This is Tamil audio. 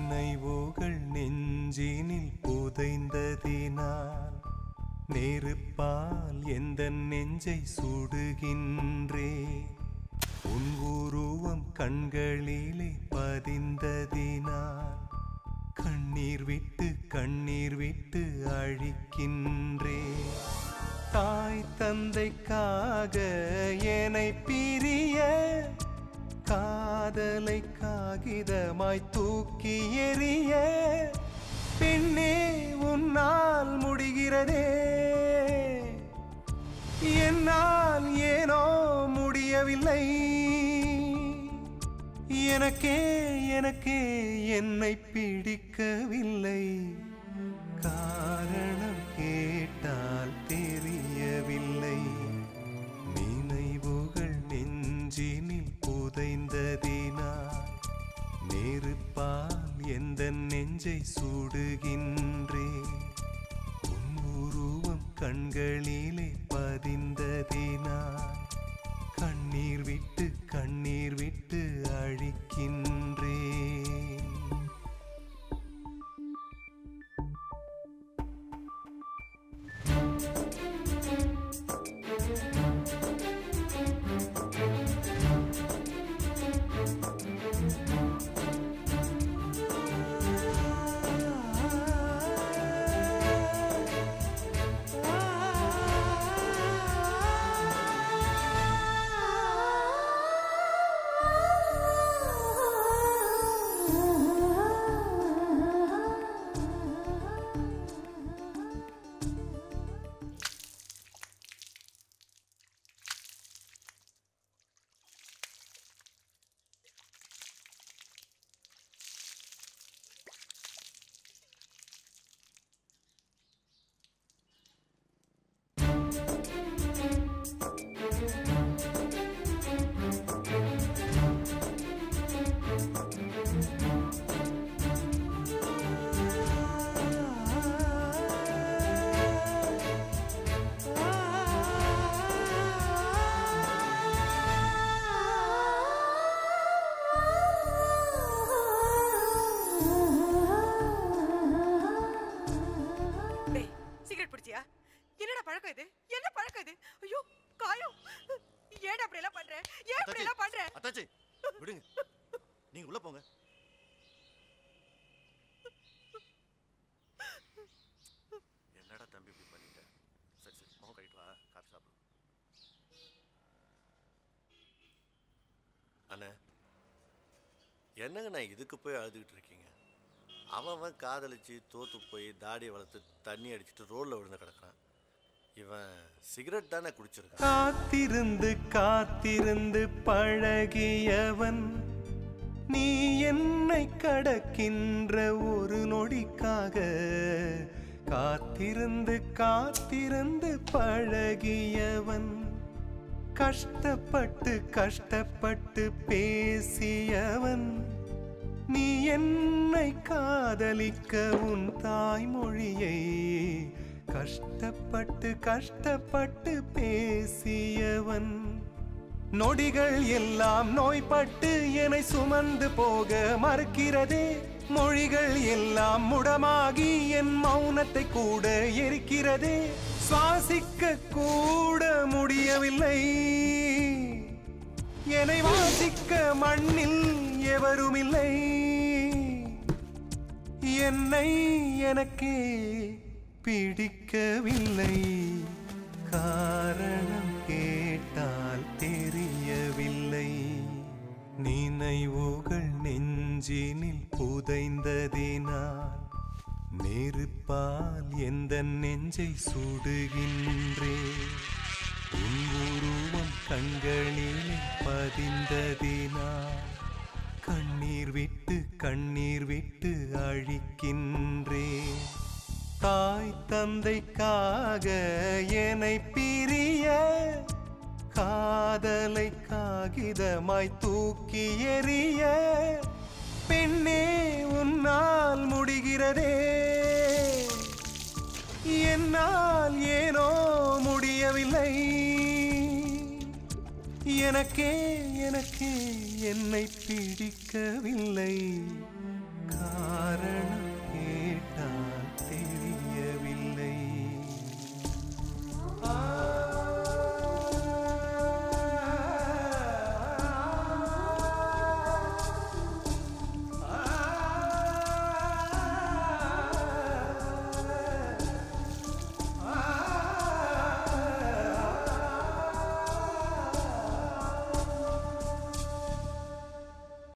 நினைவுகள் நெஞ்சினில் புதைந்ததினால் நெருப்பால் எந்த நெஞ்சை சுடுகின்றே உன் உருவம் கண்களிலே பதிந்ததினால் கண்ணீர் விட்டு கண்ணீர் விட்டு அழிக்கின்றே தாய் தந்தைக்காக என்னை பிரிய காதலை காகிதமாய் தூக்கி எறிய பெண்ணே உன்னால் முடிகிறதே என்னால் ஏனோ முடியவில்லை எனக்கே எனக்கே என்னை பிடிக்கவில்லை காரணம் கேட்டால் தெரியவில்லை நினைவுகள் நெஞ்சினில் புதைந்ததினால் நெருப்பால் எந்த நெஞ்சை சுடுகின்றே உன் உருவம் கண்களிலே பதிந்ததினால் கண்ணீர் விட்டு கண்ணீர் விட்டு அழிக்கின்றேன் டேய் சிகரெட் பிடிச்சியா என்னடா பழக்கம் இது என்ன பழக்கம் இது ஐயோ காயம் ஏன் அப்படி எல்லாம் பண்ற ஏன் அப்படி எல்லாம் பண்ற அத்தாச்சி விடுங்க நீங்க உள்ள போங்க என்னடா தம்பி இப்படி பண்ணிட்ட சரி சரி முகம் கழிட்டு வா காஃபி சாப்பிடு அண்ணே என்னங்க நான் இதுக்கு போய் அழுதுகிட்டு இருக்கீங்க அவன் அவன் காதலிச்சு தோத்து போய் தாடியை வளர்த்து தண்ணி அடிச்சிட்டு ரோட்ல விழுந்து கிடக்குறான் இவன் சிகரெட் தானே குடிச்சிருக்கான் காத்திருந்து காத்திருந்து பழகியவன் நீ என்னை கடக்கின்ற ஒரு நொடிக்காக காத்திருந்து காத்திருந்து பழகியவன் கஷ்டப்பட்டு கஷ்டப்பட்டு பேசியவன் நீ என்னை காதலிக்க உன் தாய்மொழியை கஷ்டப்பட்டு கஷ்டப்பட்டு பேசியவன் நொடிகள் எல்லாம் நோய்பட்டு என்னை சுமந்து போக மறுக்கிறதே மொழிகள் எல்லாம் முடமாகி என் மௌனத்தை கூட எரிக்கிறதே சுவாசிக்க கூட முடியவில்லை என்னை வாசிக்க மண்ணில் எவருமில்லை என்னை எனக்கே பிடிக்கவில்லை காரணம் கேட்டால் தெரியவில்லை நினைவுகள் நெஞ்சினில் புதைந்ததினால் நெருப்பால் எந்த நெஞ்சை சுடுகின்றே உன் உருவம் கண்களிலே பதிந்ததினால் கண்ணீர் விட்டு கண்ணீர் விட்டு அழிக்கின்றே தாய் தந்தைக்காக என்னை பிரிய காதலை காகிதமாய் தூக்கி எறிய பெண்ணே உன்னால் முடிகிறதே என்னால் ஏனோ முடியவில்லை எனக்கே எனக்கே என்னை பிடிக்கவில்லை காரணம்